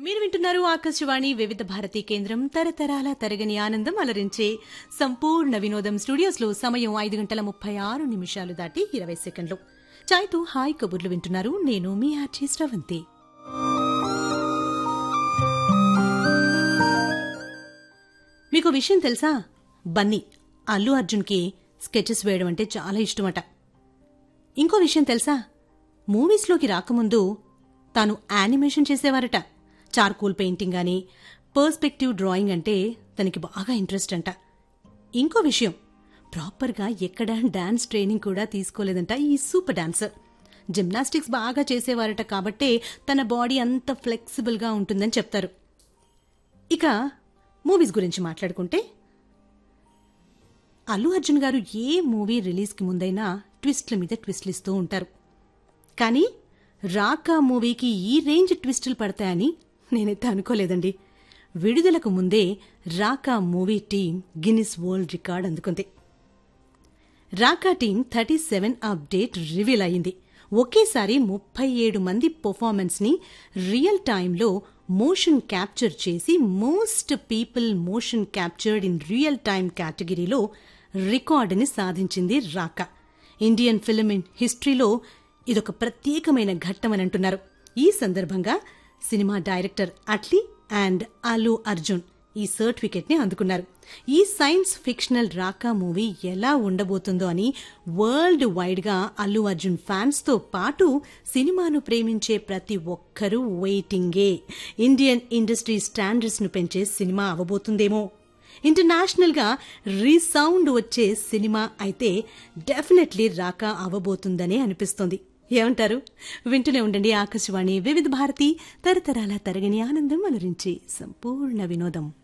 మీరు వింటున్నారు ఆకాశవాణి వివిధ భారతి కేంద్రం తరతరాల తరగని ఆనందం అలరించే సంపూర్ణ వినోదం స్టూడియోస్ లో సమయం ఐదు గంటల ముప్పై ఆరు నిమిషాలు దాటి ఇరవై సెకండ్లు చాయ్తో హాయ్ కబుర్లు వింటున్నారు నేను మీ ఆర్జీ శ్రవంతి మీకు విషయం తెలుసా బన్నీ అల్లు అర్జున్కి స్కెచెస్ వేయడం అంటే చాలా ఇష్టమట ఇంకో విషయం తెలుసా మూవీస్లోకి రాకముందు తాను యానిమేషన్ చేసేవారట చార్కోల్ పెయింటింగ్ గాని పర్స్పెక్టివ్ డ్రాయింగ్ అంటే తనకి బాగా ఇంట్రెస్ట్ అంట ఇంకో విషయం ప్రాపర్గా ఎక్కడ డాన్స్ ట్రైనింగ్ కూడా తీసుకోలేదంట ఈ సూపర్ డాన్సర్ జిమ్నాస్టిక్స్ బాగా చేసేవారట కాబట్టే తన బాడీ అంత ఫ్లెక్సిబుల్గా ఉంటుందని చెప్తారు ఇక మూవీస్ గురించి మాట్లాడుకుంటే అల్లు అర్జున్ గారు ఏ మూవీ రిలీజ్కి ముందైనా ట్విస్ట్ల మీద ట్విస్ట్లు ఇస్తూ ఉంటారు కానీ రాకా మూవీకి ఈ రేంజ్ ట్విస్టులు పడతాయని నేనైతే అనుకోలేదండి విడుదలకు ముందే Raaka movie team Guinness world record అందుకుంది Raaka team thirty seven update reveal అయింది ఒకేసారి ముప్పై ఏడు మంది పర్ఫార్మెన్స్ ని రియల్ టైంలో మోషన్ క్యాప్చర్ చేసి most people motion captured in real time కేటగిరీలో రికార్డుని సాధించింది రాకా ఇండియన్ ఫిల్మ్ ఇన్ హిస్టరీలో ఇదొక ప్రత్యేకమైన ఘట్టమని అంటున్నారు ఈ సందర్భంగా cinema director Atlee and Allu Arjun ఈ సర్టిఫికెట్ ని అందుకున్నారు ఈ సైన్స్ ఫిక్షనల్ రాకా మూవీ ఎలా ఉండబోతుందో అని వరల్డ్ వైడ్ గా అల్లు అర్జున్ ఫ్యాన్స్ తో పాటు సినిమాను ప్రేమించే ప్రతి ఒక్కరూ వెయిటింగే ఇండియన్ ఇండస్ట్రీ స్టాండర్డ్స్ ను పెంచే సినిమా అవబోతుందేమో ఇంటర్నేషనల్ గా రీసౌండ్ వచ్చే సినిమా అయితే డెఫినెట్లీ రాకా అవబోతుందనే అనిపిస్తోంది ఏమంటారు వింటూనే ఉండండి ఆకాశవాణి వివిధ భారతి తరతరాల తరగని ఆనందం అలరించి సంపూర్ణ వినోదం